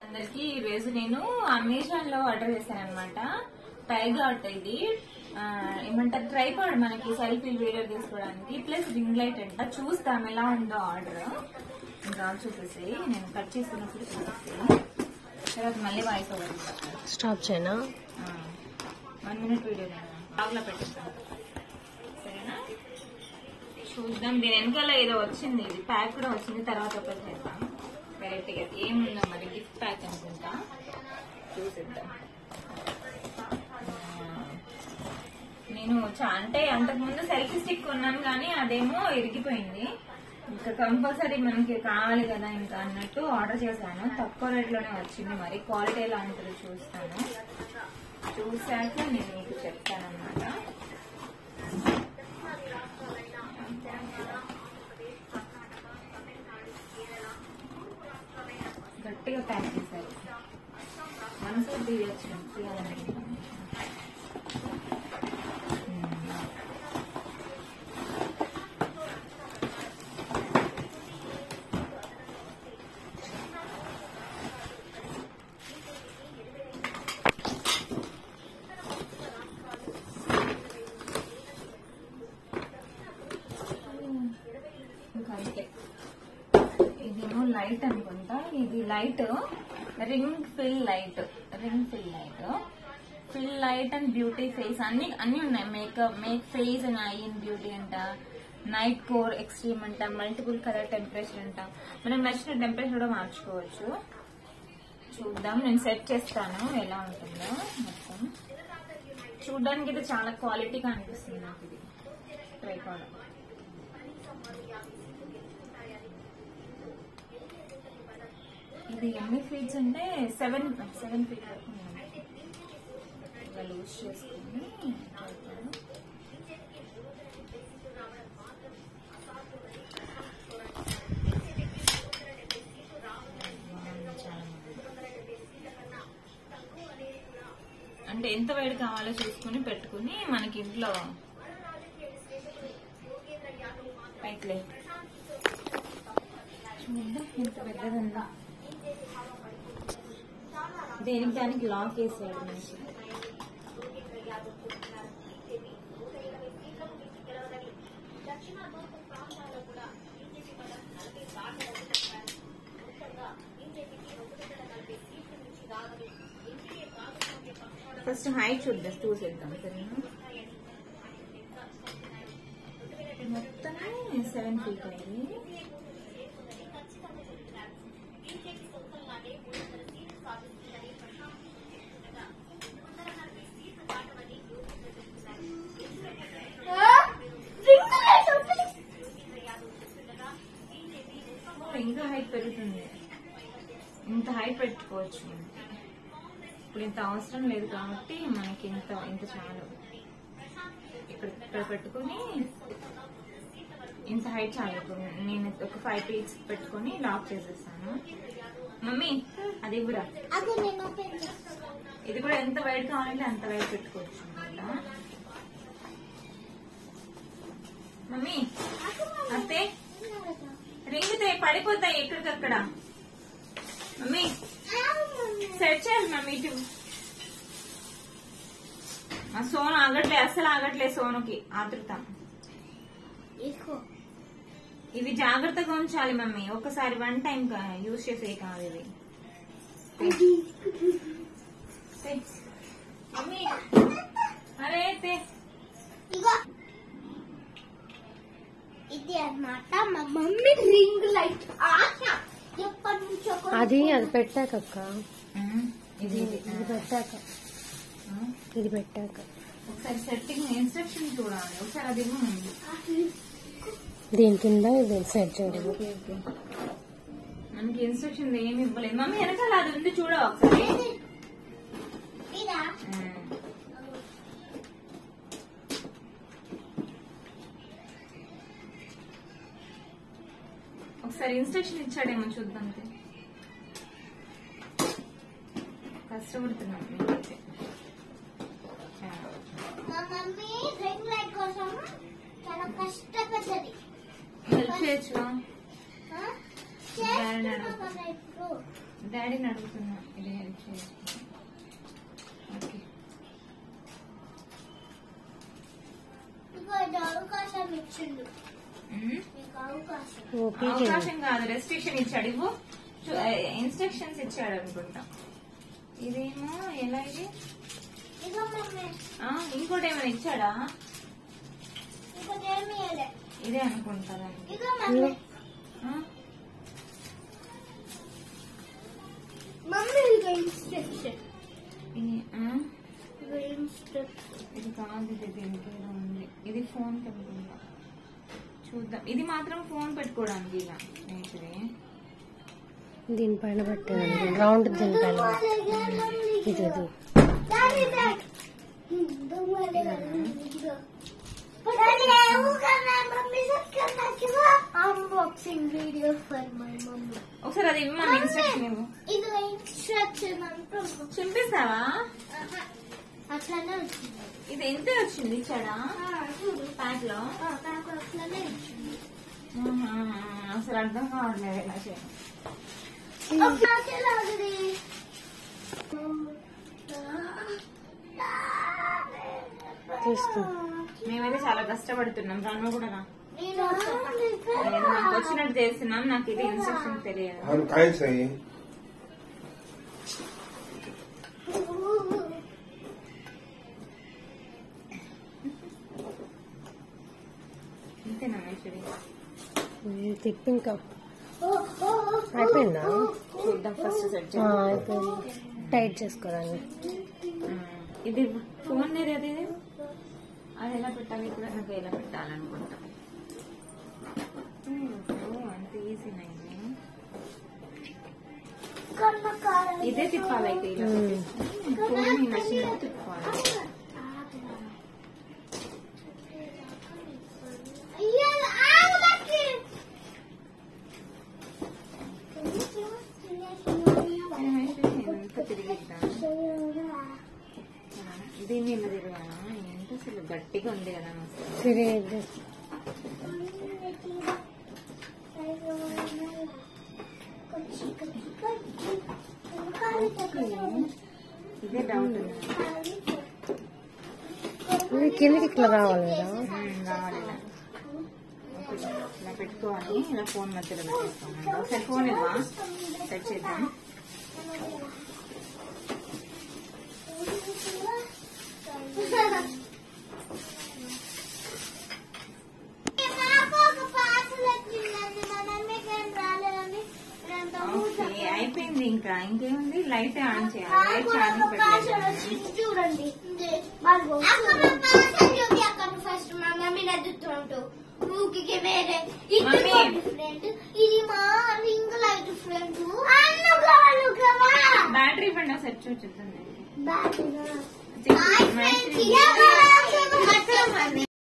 అందరికి ఈ రోజు నేను అమెజాన్ లో ఆర్డర్ చేశాను అనమాట టైగాట్ ఇది ఆ, ఏమంటారు ట్రైపాడ్ మనకి సెల్ఫీ వీడియో తీసుకోవడానికి ప్లస్ రింగ్ లైట్ అంట చూస్తాం ఎలా ఉందో ఆర్డర్ ఇంకా చూపిస్తే నేను కట్ చేస్తున్నప్పుడు చూపిస్తే తర్వాత మళ్ళీ వాయిస్ ఓవర్ ఇస్తాను. స్టాప్ చేయనా ఆ, వన్ మినిట్ వీడియో బ్లాగ్లో పెట్టిస్తాను సరేనా చూద్దాం దీని వెనకాల ఏదో వచ్చింది ఇది ప్యాక్ కూడా వచ్చింది తర్వాత ఒకటి చేద్దాం వెరైటీగా ఏముందో మరి గిఫ్ట్ ప్యాక్ అనుకుంటా చూసిద్దాం ఆ, నేను చా- అంటే అంతకుముందు సెల్ఫీ స్టిక్ కొన్నాను కానీ అదేమో ఇరిగిపోయింది ఇంకా కంపల్సరీ మనకి కావాలి కదా ఇంకా అన్నట్టు ఆర్డర్ చేశాను తక్కువ రేట్ లోనే వచ్చింది మరి క్వాలిటీ ఎలా ఉంటుందో చూస్తాను చూశాక నేను మీకు చెప్తానమాట గట్టిగా ప్యాక్ చేశారు మనసు తీయచ్చు తీయాలనుకుంటున్నాను ఇంకా అంతే ఇదేమో లైట్ అనుకుంటా ఇది light ring fill light ring fill light fill light and beauty face అన్ని అన్ని ఉన్నాయి makeup make face and eye in beauty అంట నైట్ కోర్ ఎక్స్ట్రీమ్ అంట మల్టిపుల్ కలర్ టెంపరేచర్ అంట మనం నచ్చిన టెంపరేచర్ కూడా మార్చుకోవచ్చు చూద్దాం నేను సెట్ చేస్తాను ఎలా ఉంటుందో మొత్తం చూడడానికి అయితే చాలా క్వాలిటీగా అనిపిస్తుంది నాకు ఇది ట్రైపాడ్ ఇది ఎన్ని ఫీట్స్ అంటే సెవెన్ సెవెన్ ఫీట్ వరకు ఉంది. ఇలా లూజ్ చేసుకుని పెడతాను. అంటే ఎంత వేడి కావాలో చూసుకుని పెట్టుకుని మనకి ఇంట్లో పైకిలే చూద్దాం ఎంత పెద్దదందా దేనికి దానికి లాక్ వేసాడు మనిషి ఫస్ట్ హైట్ చూద్దాం చూసేద్దాం సరేనా మొత్తమే సెవెన్ ఫీట్ అయ్యి ఇంకా హైట్ పెరుగుతుంది ఇంత హైట్ పెట్టుకోవచ్చు మనకి. ఇప్పుడు ఇంత అవసరం లేదు కాబట్టి మనకి ఇంత ఇంత చాలు ఇక్కడ ఇక్కడ పెట్టుకొని ఇంత హైట్ చాలు ఇప్పుడు నేను ఒక ఫైవ్ పీస్ పెట్టుకొని లాక్ చేసేస్తాను మమ్మీ అది కూడా అది నేను ఓపెన్ చేస్తాను ఇది కూడా ఎంత వైడ్ కావాలంటే అంత వైడ్ పెట్టుకోవచ్చు అన్నమాట మమ్మీ అత్తే రింగితే పడిపోతాయి ఎక్కడికక్కడ మమ్మీ సెట్ చేయాలి మమ్మీ ఇటు మా సోను ఆగట్లే అస్సలు ఆగట్లే సోనుకి ఆతృత ఇదిగో ఇవి జాగ్రత్తగా ఉంచాలి మమ్మీ ఒకసారి వన్ టైం యూజ్ చేసే కాదు ఇవి తే. మమ్మీ అరే తే ఇగో ఇది అన్నమాట మా మమ్మీ రింగ్ లైట్ ఆశ ఎప్పటి నుంచో కొనుక్కుంది. అది అది పెట్టాక అక్క ఇది ఇది ఇది పెట్టాక ఆ. ఇది పెట్టాక ఒకసారి సెట్టింగ్ ఇన్స్ట్రక్షన్ చూడాలి ఒకసారి అది ఇవ్వండి. దీని కింద ఇది సెట్ చేయడం ఓకే ఓకే మనకి ఇన్స్ట్రక్షన్ ఏమి ఇవ్వలేదు మమ్మీ వెనకాల అది ఉంది చూడ ఒకసారి ఇదా ఆ. ఒకసారి ఇన్స్ట్రక్షన్ ఇచ్చాడేమో చూద్దాం తే. కష్టపడుతున్నాం మేమైతే ఆ. మా మమ్మీ రింగ్ లైట్ కోసం చాలా కష్టపడ్డది హెల్ప్ చేయొచ్చుగా ఆ? Banana. చేస్తున్నాం కదా ఇప్పుడు డాడీని అడుగుతున్నా ఇది హెల్ప్ చేసుకుంటా ఓకే ఇదిగో ఇది అవకాశం ఇచ్చిండు ఉమ్. నీకు అవకాశం ఓపీ అవకాశం కాదు రెస్ట్రిక్షన్ ఇచ్చాడు ఇవ్వు ఇన్స్ట్రక్షన్స్ ఇచ్చాడు అనుకుంటా ఇదేమో ఎలా ఇది ఇదిగో మమ్మీ ఆ, ఇంకోటి ఏమైనా ఇచ్చాడా ఇంకో ఏమి ఇవ్వలే ఇదే అనుకుంటా దానికి. ఇదిగో మమ్మీ ఆ? మమ్మీ ఇదిగో ఇన్స్ట్రక్షన్ ఈ- ఆ? ఇదిగో ఇన్స్ట్రక్షన్ ఇది కాదు ఇది దీనికి ఏదో ఉంది ఇది ఫోన్ పెట్టుకుంటా చూద్దాం ఇది మాత్రం ఫోన్ పెట్టుకోవడానికి ఇలా స్నేహితుడే దీనిపైన పెట్టాను రౌండ్ దీనిపైన ఇది ఇది Daddy, Dad. Unboxing video for my mummy. ఒకసారి అది ఇవ్వమని ఇన్స్ట్రక్షన్ ఇవ్వు ఇది ఇన్స్ట్రక్షన్ అంటున్నా చింపిస్తావా అట్లానే వచ్చింది ఇది ఎంతే వచ్చింది ఇచ్చాడా ఆ, చూడు ప్యాక్ లో ఆ, నాకు అట్లానే వచ్చింది ఆహా, అసలు అర్థం కావట్లేదు ఇలా చేయడం నాకెలాగది తీసుకో మేమైతే చాలా కష్టపడుతున్నాం రాను కూడా రా. నేను లేదు, నాకు వచ్చినట్టు చేస్తున్నాం నాకు ఇది ఇన్స్ట్రక్షన్ తెలియదు हम खाए सही ఇంతేనా మహేశ్వరి ఇది తిప్పి ఇంకా అయిపోయిందా చూద్దాం ఫస్ట్ సెట్ ఆ, అయిపోయింది టైట్ చేసుకోరాన్ని ఇది ఫోన్ లేదు అది అది ఎలా పెట్టాలి కూడా నాకు ఎలా పెట్టాలనుకుంటా ఓ, అంత ఈజీ ఇది ఇదే తిప్పాలి అయితే ఇలా మ్మ్. ఫోన్ ని నచ్చినట్టు తిప్పాలి ఏ మహేశ్వరి, ఇదంతా తిరిగిద్దాం దీన్ని ఇలా తిరగాలా ఏంటి అసలు గట్టిగా ఉంది కదా అసలు తిరిగి ఇదే డౌట్ ఉంది ఇది కిందకి ఇట్లా రావాలి కదా మ్మ్, రావాలి ఇలా. ఓకే, ఇలా పెట్టుకోవాలి ఇలా ఫోన్ మధ్యలో పెట్టేసుకోమండి ఒకసారి ఫోన్ ఇవ్వా సెట్ చేద్దాం ఓకే అయిపోయింది ఇంకా ఇంకేముంది లైట్ ఆన్ చేయాలి లైట్ ఛార్జింగ్ పెట్టలేదు చూడండి అక్కడ ఫస్ట్ మా మమ్మీ నడుతుంటూ ఊకి వేరే మమ్మీ. ఫ్రెండ్ ఇది మా రింగ్ లైట్ ఫ్రెండ్ అన్నుగాను కదా బ్యాటరీ ఇవ్వండి సెట్ చూస్తుంది బ్యాటరీ మహేశ్వరి, హాయ్ ఫ్రెండ్స్